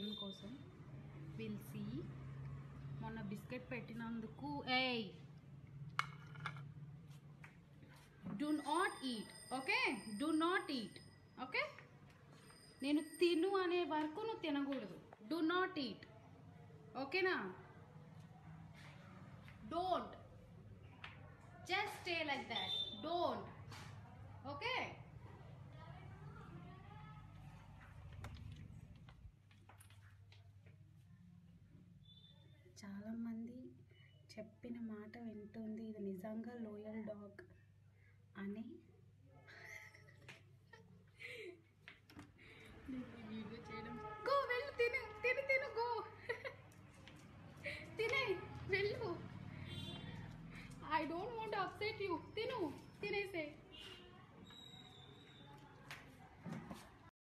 chicken కోసం will see మొన్న biscuit పెట్టినందుకు ఏయ్ do not eat okay do not eat okay నేను తిను అనే వరకు నువ్వు తినకూడదు డు నాట్ ఈట్ ఓకేనా don't just stay like that don't okay చాలామంది చెప్పిన మాట వింటుంది ఇది నిజంగా లోయల్ డాగ్ అని వీడియో చేయడం గో వెళ్ళు తిను తిను తిను గో తినే వెళ్ళు I don't want upset you తిను తినేసే